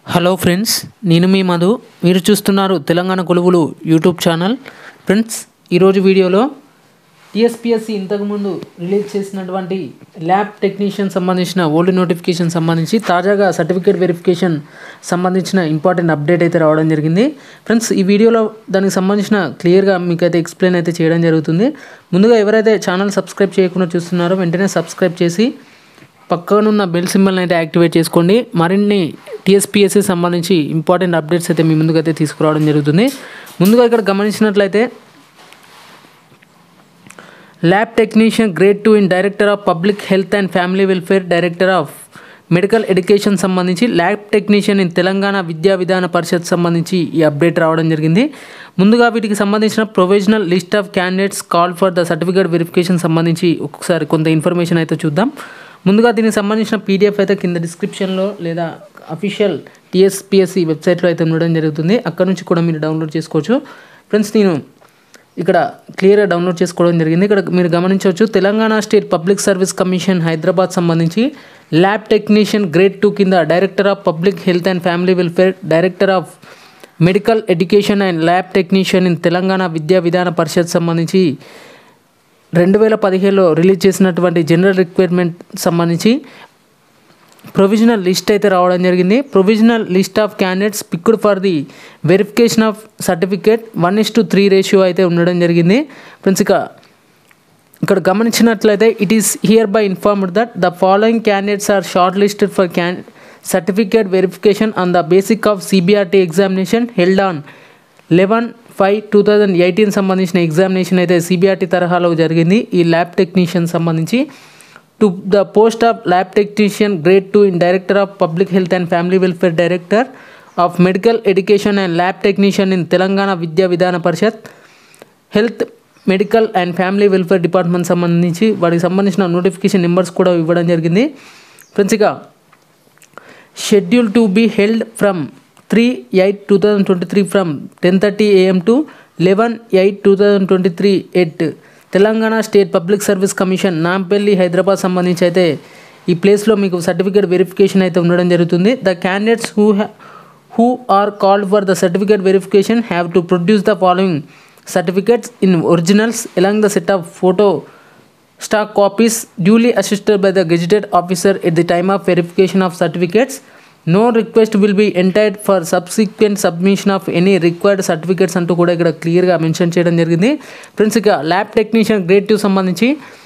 hello friends నేను మీ మధు మీరు చూస్తున్నారు తెలంగాణ కొలువులు యూట్యూబ్ ఛానల్ ఫ్రెండ్స్ ఈరోజు వీడియోలో టీఎస్పిఎస్సి ఇంతకుముందు రిలీజ్ చేసినటువంటి ల్యాబ్ టెక్నీషియన్ సంబంధించిన ఓల్డ్ నోటిఫికేషన్ సంబంధించి తాజాగా సర్టిఫికేట్ వెరిఫికేషన్ సంబంధించిన ఇంపార్టెంట్ అప్డేట్ అయితే రావడం జరిగింది ఫ్రెండ్స్ ఈ వీడియోలో దానికి సంబంధించిన క్లియర్గా మీకు అయితే ఎక్స్ప్లెయిన్ అయితే చేయడం జరుగుతుంది ముందుగా ఎవరైతే ఛానల్ సబ్స్క్రైబ్ చేయకుండా చూస్తున్నారో వెంటనే సబ్స్క్రైబ్ చేసి పక్కనున్న బెల్ సింబల్ని అయితే యాక్టివేట్ చేసుకోండి మరిన్ని టీఎస్పిఎస్సి సంబంధించి ఇంపార్టెంట్ అప్డేట్స్ అయితే మీ ముందుకైతే తీసుకురావడం జరుగుతుంది ముందుగా ఇక్కడ గమనించినట్లయితే lab technician grade two in director of public health and family welfare director of medical education సంబంధించి lab technician in Telangana Vidya Vidhana Parishad సంబంధించి ఈ అప్డేట్ రావడం జరిగింది ముందుగా వీటికి సంబంధించిన provisional list of candidates call for the certificate verification సంబంధించి ఒకసారి కొంత ఇన్ఫర్మేషన్ అయితే చూద్దాం ముందుగా దీనికి సంబంధించిన పీడిఎఫ్ అయితే కింద డిస్క్రిప్షన్లో లేదా అఫీషియల్ టీఎస్పిఎస్సి వెబ్సైట్లో అయితే ఉండడం జరుగుతుంది అక్కడ నుంచి కూడా మీరు డౌన్లోడ్ చేసుకోవచ్చు ఫ్రెండ్స్ నేను ఇక్కడ క్లియర్గా డౌన్లోడ్ చేసుకోవడం జరిగింది ఇక్కడ మీరు గమనించవచ్చు Telangana state public service commission Hyderabad సంబంధించి ల్యాబ్ టెక్నీషియన్ గ్రేడ్ టూ కింద director of public health and family welfare director of medical education and lab technician in Telangana Vidya Vidhana Parishad సంబంధించి రెండు వేల పదిహేడులో రిలీజ్ చేసినటువంటి జనరల్ రిక్వైర్మెంట్ సంబంధించి ప్రొవిజనల్ లిస్ట్ అయితే రావడం జరిగింది provisional list of candidates picked for the verification of certificate one is to three ratio అయితే ఉండడం జరిగింది ఫ్రెండ్స్ ఇక ఇక్కడ గమనించినట్లయితే it is hereby informed that the following candidates are shortlisted for can certificate verification on the basic of CBRT examination held on eleven five two thousand eighteen సంబంధించిన examination అయితే CBRT తరహాలో జరిగింది ఈ lab technician సంబంధించి to the post of lab technician grade two in director of public health and family welfare director of medical education and lab technician in Telangana Vidya Vidhana Parishad health medical and family welfare department సంబంధించి వాటికి సంబంధించిన notification numbers కూడా ఇవ్వడం జరిగింది friends ఇక schedule to be held from three eight two thousand twenty three from ten thirty AM to eleven eight two thousand twenty three at Telangana state public service commission Nampally Hyderabad సంబంధించి అయితే ఈ ప్లేస్లో మీకు సర్టిఫికేట్ వెరిఫికేషన్ అయితే ఉండడం జరుగుతుంది the candidates who who are called for the certificate verification have to produce the following certificates in originals along the set of photostat copies duly assisted by the gazetted officer at the time of verification of certificates no request will be entertained for subsequent submission of any required certificates అంటూ కూడా ఇక్కడ క్లియర్గా mention చేయడం జరిగింది friends ఇక lab technician grade two సంబంధించి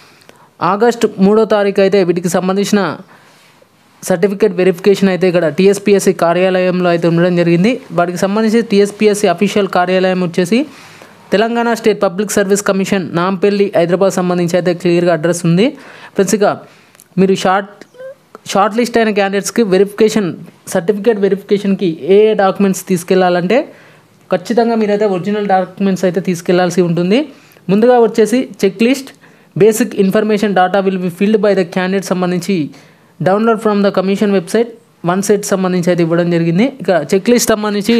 August మూడో తారీఖు అయితే వీటికి సంబంధించిన సర్టిఫికేట్ వెరిఫికేషన్ అయితే ఇక్కడ టీఎస్పిఎస్సి కార్యాలయంలో అయితే ఉండడం జరిగింది వాటికి సంబంధించి టీఎస్పిఎస్సి అఫీషియల్ కార్యాలయం వచ్చేసి Telangana state public service commission Nampally Hyderabad సంబంధించి అయితే క్లియర్గా అడ్రస్ ఉంది ఫ్రెండ్స్ ఇక మీరు షార్ట్ షార్ట్ లిస్ట్ అయిన క్యాండిడేట్స్కి వెరిఫికేషన్ సర్టిఫికేట్ వెరిఫికేషన్కి ఏ ఏ డాక్యుమెంట్స్ తీసుకెళ్లాలంటే ఖచ్చితంగా మీరైతే ఒరిజినల్ డాక్యుమెంట్స్ అయితే తీసుకెళ్లాల్సి ఉంటుంది ముందుగా వచ్చేసి check list basic information data will be filled by the candidate సంబంధించి download from the commission website one set సంబంధించి అయితే ఇవ్వడం జరిగింది ఇక చెక్ లిస్ట్ సంబంధించి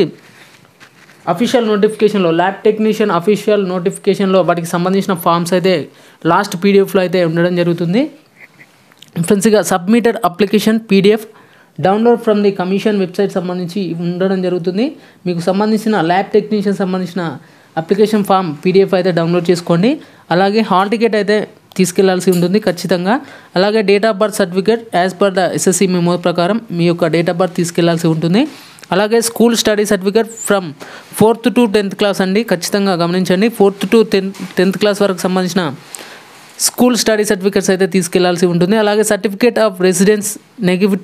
అఫీషియల్ నోటిఫికేషన్లో ల్యాబ్ టెక్నీషియన్ అఫీషియల్ నోటిఫికేషన్లో వాటికి సంబంధించిన ఫామ్స్ అయితే లాస్ట్ పీడిఎఫ్లో అయితే ఉండడం జరుగుతుంది ఫ్రెండ్స్ ఇక submitted application PDF download from the commission website సంబంధించి ఉండడం జరుగుతుంది మీకు సంబంధించిన ల్యాబ్ టెక్నీషియన్ సంబంధించిన అప్లికేషన్ ఫామ్ పీడిఎఫ్ అయితే డౌన్లోడ్ చేసుకోండి అలాగే హాల్ టికెట్ అయితే తీసుకెళ్లాల్సి ఉంటుంది ఖచ్చితంగా అలాగే date of birth certificate as per the SSC memo ప్రకారం మీ యొక్క డేట్ ఆఫ్ బర్త్ తీసుకెళ్లాల్సి ఉంటుంది అలాగే school study certificate from fourth to tenth class అండి ఖచ్చితంగా గమనించండి fourth to tenth tenth class వరకు సంబంధించిన స్కూల్ స్టడీ సర్టిఫికేట్స్ అయితే తీసుకెళ్లాల్సి ఉంటుంది అలాగే సర్టిఫికేట్ ఆఫ్ రెసిడెన్స్ నెగివి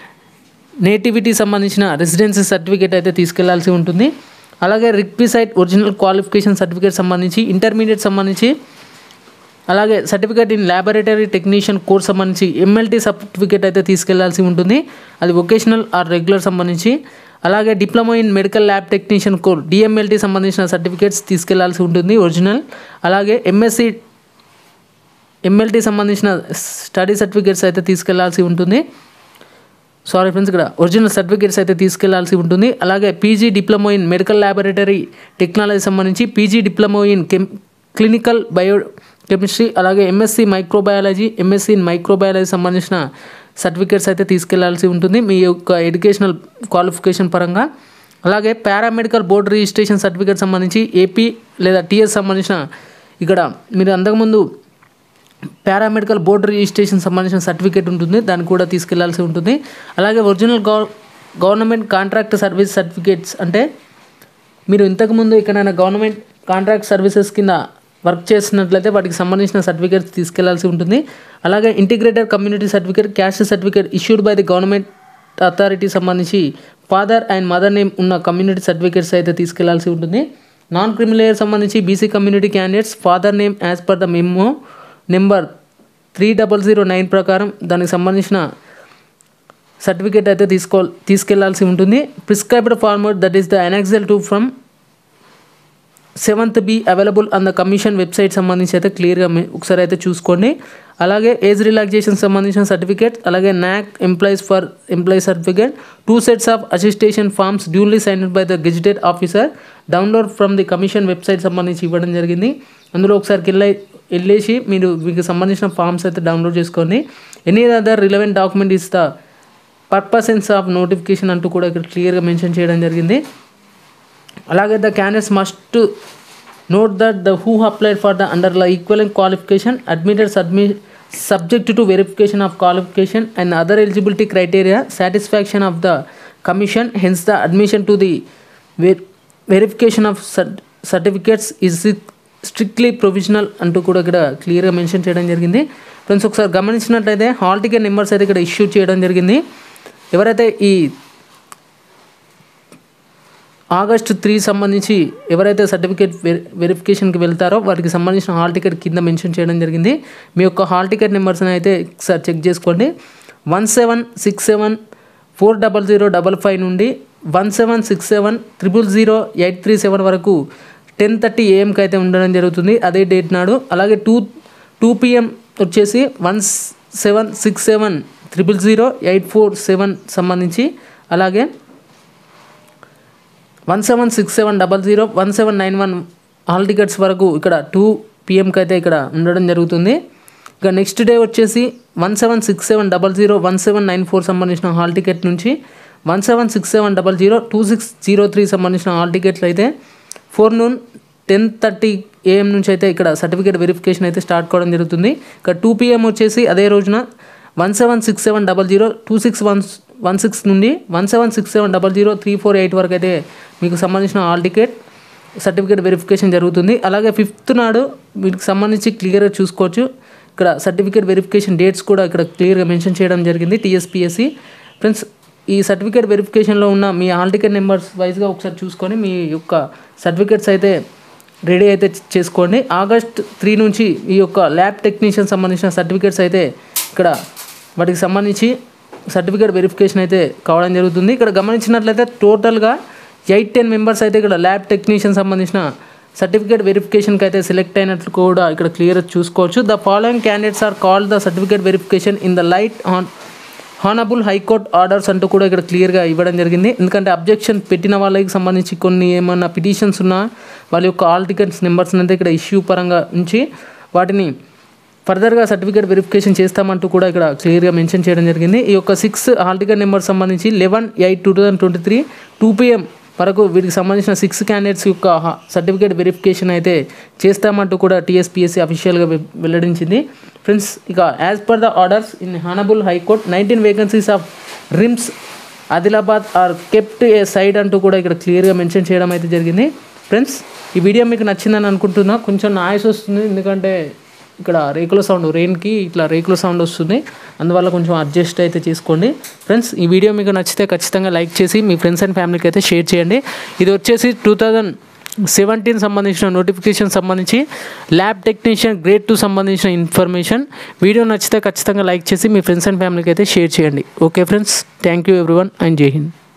నేటివిటీ సంబంధించిన రెసిడెన్సీ సర్టిఫికేట్ అయితే తీసుకెళ్లాల్సి ఉంటుంది అలాగే రిక్విసైట్ ఒరిజినల్ క్వాలిఫికేషన్ సర్టిఫికేట్ సంబంధించి ఇంటర్మీడియట్ సంబంధించి అలాగే certificate in laboratory technician course సంబంధించి ఎంఎల్టీ సర్టిఫికేట్ అయితే తీసుకెళ్లాల్సి ఉంటుంది అది వొకేషనల్ ఆర్ రెగ్యులర్ సంబంధించి అలాగే diploma in medical lab technician core DMLT సంబంధించిన సర్టిఫికేట్స్ తీసుకెళ్లాల్సి ఉంటుంది ఒరిజినల్ అలాగే ఎంఎస్సి ఎంఎల్టీ సంబంధించిన స్టడీ సర్టిఫికేట్స్ అయితే తీసుకెళ్లాల్సి ఉంటుంది సారీ ఫ్రెండ్స్ ఇక్కడ ఒరిజినల్ సర్టిఫికేట్స్ అయితే తీసుకెళ్లాల్సి ఉంటుంది అలాగే PG diploma in medical laboratory technology సంబంధించి PG diploma in chem clinical biochemistry అలాగే MSc microbiology MSc in microbiology సంబంధించిన సర్టిఫికేట్స్ అయితే తీసుకెళ్లాల్సి ఉంటుంది మీ యొక్క ఎడ్యుకేషనల్ క్వాలిఫికేషన్ పరంగా అలాగే పారామెడికల్ బోర్డు రిజిస్ట్రేషన్ సర్టిఫికేట్ సంబంధించి ఏపీ లేదా టీఎస్ సంబంధించిన ఇక్కడ మీరు అంతకుముందు పారామెడికల్ బోర్డు రిజిస్ట్రేషన్ సంబంధించిన సర్టిఫికేట్ ఉంటుంది దాన్ని కూడా తీసుకెళ్లాల్సి ఉంటుంది అలాగే ఒరిజినల్ గవ గవర్నమెంట్ కాంట్రాక్ట్ సర్వీస్ సర్టిఫికేట్స్ అంటే మీరు ఇంతకుముందు ఎక్కడైనా గవర్నమెంట్ కాంట్రాక్ట్ సర్వీసెస్ కింద వర్క్ చేసినట్లయితే వాటికి సంబంధించిన సర్టిఫికేట్స్ తీసుకెళ్లాల్సి ఉంటుంది అలాగే integrated community certificate caste certificate issued by the government authority సంబంధించి ఫాదర్ అండ్ మదర్ నేమ్ ఉన్న కమ్యూనిటీ సర్టిఫికేట్స్ అయితే తీసుకెళ్లాల్సి ఉంటుంది నాన్ క్రిమిలేయర్ సంబంధించి BC community candidates father name as per the memo number three double zero nine ప్రకారం దానికి సంబంధించిన certificate అయితే తీసుకో తీసుకెళ్లాల్సి ఉంటుంది prescribed format that is the annexure two from seventh be available on the commission website సంబంధించి అయితే క్లియర్గా ఒకసారి అయితే చూసుకోండి అలాగే ఏజ్ రిలాక్సేషన్ సంబంధించిన సర్టిఫికేట్ అలాగే నాక్ employees for employee certificate two sets of attestation forms duly signed by the gazetted officer download from the commission website సంబంధించి ఇవ్వడం జరిగింది అందులో ఒకసారి వెళ్ళి వెళ్ళేసి మీరు మీకు సంబంధించిన ఫామ్స్ అయితే డౌన్లోడ్ చేసుకోండి any other relevant document is the purposes of notification అంటూ కూడా ఇక్కడ క్లియర్గా మెన్షన్ చేయడం జరిగింది అలాగే the candidates must note that the who applied for the under ల ఈక్వలెంట్ క్వాలిఫికేషన్ అడ్మిటెడ్ సబ్మి subject to verification of qualification and other eligibility criteria satisfaction of the commission hence the admission to the verification of certificates is strictly provisional అంటూ కూడా ఇక్కడ క్లియర్గా mention చేయడం జరిగింది friends ఒకసారి గమనించినట్లయితే హాల్ టికెట్ నెంబర్స్ అయితే ఇక్కడ ఇష్యూ చేయడం జరిగింది ఎవరైతే ఈ ఆగస్టు త్రీ సంబంధించి ఎవరైతే సర్టిఫికేట్ వెరి వెరిఫికేషన్కి వెళ్తారో వాటికి సంబంధించిన హాల్ టికెట్ కింద మెన్షన్ చేయడం జరిగింది మీ యొక్క హాల్ టికెట్ నెంబర్స్ని అయితే ఒకసారి చెక్ చేసుకోండి one seven six seven four double zero double five నుండి one seven six seven triple zero eight three seven వరకు టెన్ థర్టీ ఏఎంకి అయితే ఉండడం జరుగుతుంది అదే డేట్ నాడు అలాగే టూ టూ పిఎం వచ్చేసి one seven six seven triple zero eight four seven సంబంధించి అలాగే one seven six seven double zero one seven nine one hall tickets వరకు ఇక్కడ టూ పిఎంకి అయితే ఇక్కడ ఉండడం జరుగుతుంది ఇక నెక్స్ట్ డే వచ్చేసి one seven six seven double zero one seven nine four సంబంధించిన హాల్ టికెట్ నుంచి one seven six seven double zero two six zero three సంబంధించిన హాల్ టికెట్లు అయితే forenoon ten thirty AM నుంచి అయితే ఇక్కడ సర్టిఫికేట్ వెరిఫికేషన్ అయితే స్టార్ట్ కావడం జరుగుతుంది ఇక టూ పిఎం వచ్చేసి అదే రోజున one seven six seven double zero two six one one six నుండి one seven six seven double zero three four eight వరకు అయితే మీకు సంబంధించిన హాల్ టికెట్ సర్టిఫికేట్ వెరిఫికేషన్ జరుగుతుంది అలాగే ఫిఫ్త్ నాడు వీటికి సంబంధించి క్లియర్గా చూసుకోవచ్చు ఇక్కడ సర్టిఫికేట్ వెరిఫికేషన్ డేట్స్ కూడా ఇక్కడ క్లియర్గా మెన్షన్ చేయడం జరిగింది టీఎస్పిఎస్సి ఫ్రెండ్స్ ఈ సర్టిఫికేట్ వెరిఫికేషన్లో ఉన్న మీ హాల్ టికెట్ నెంబర్స్ వైజ్గా ఒకసారి చూసుకొని మీ యొక్క సర్టిఫికేట్స్ అయితే రెడీ అయితే చేసుకోండి ఆగస్ట్ త్రీ నుంచి ఈ యొక్క ల్యాబ్ టెక్నీషియన్ సంబంధించిన సర్టిఫికేట్స్ అయితే ఇక్కడ వాటికి సంబంధించి సర్టిఫికేట్ వెరిఫికేషన్ అయితే కావడం జరుగుతుంది ఇక్కడ గమనించినట్లయితే టోటల్గా ఎయిట్ టెన్ మెంబర్స్ అయితే ఇక్కడ ల్యాబ్ టెక్నీషియన్ సంబంధించిన సర్టిఫికేట్ వెరిఫికేషన్కి అయితే సెలెక్ట్ అయినట్లు కూడా ఇక్కడ క్లియర్ చూసుకోవచ్చు the following candidates are called the certificate verification in the light on honourable high court orders అంటూ కూడా ఇక్కడ క్లియర్గా ఇవ్వడం జరిగింది ఎందుకంటే అబ్జెక్షన్ పెట్టిన వాళ్ళకి సంబంధించి కొన్ని ఏమన్నా పిటిషన్స్ ఉన్నా వాళ్ళ యొక్క ఆల్ టికెట్స్ నెంబర్స్ అయితే ఇక్కడ ఇష్యూ పరంగా ఉంచి వాటిని ఫర్దర్గా సర్టిఫికేట్ వెరిఫికేషన్ చేస్తామంటూ కూడా ఇక్కడ క్లియర్గా మెన్షన్ చేయడం జరిగింది ఈ యొక్క సిక్స్ హాల్ టికెట్ నెంబర్ సంబంధించి eleven eight two thousand twenty three two PM వరకు వీటికి సంబంధించిన సిక్స్ క్యాండిడేట్స్ యొక్క సర్టిఫికేట్ వెరిఫికేషన్ అయితే చేస్తామంటూ కూడా టీఎస్పీఎస్సీ అఫీషియల్గా వెల్లడించింది ఫ్రెండ్స్ ఇక as per the orders in honourable high court nineteen vacancies of RIMS Adilabad are kept aside అంటూ కూడా ఇక్కడ క్లియర్గా మెన్షన్ చేయడం అయితే జరిగింది ఫ్రెండ్స్ ఈ వీడియో మీకు నచ్చిందని అనుకుంటున్నా కొంచెం నాయిస్ వస్తుంది ఎందుకంటే ఇక్కడ రేకుల సౌండ్ రెయిన్కి ఇట్లా రేకుల సౌండ్ వస్తుంది అందువల్ల కొంచెం అడ్జస్ట్ అయితే చేసుకోండి ఫ్రెండ్స్ ఈ వీడియో మీకు నచ్చితే ఖచ్చితంగా లైక్ చేసి మీ ఫ్రెండ్స్ అండ్ ఫ్యామిలీకి అయితే షేర్ చేయండి ఇది వచ్చేసి టూ థౌజండ్ సెవెంటీన్ సంబంధించిన నోటిఫికేషన్ సంబంధించి ల్యాబ్ టెక్నీషియన్ గ్రేడ్ టూ సంబంధించిన ఇన్ఫర్మేషన్ వీడియో నచ్చితే ఖచ్చితంగా లైక్ చేసి మీ ఫ్రెండ్స్ అండ్ ఫ్యామిలీకి అయితే షేర్ చేయండి okay friends thank you everyone and జై హింద్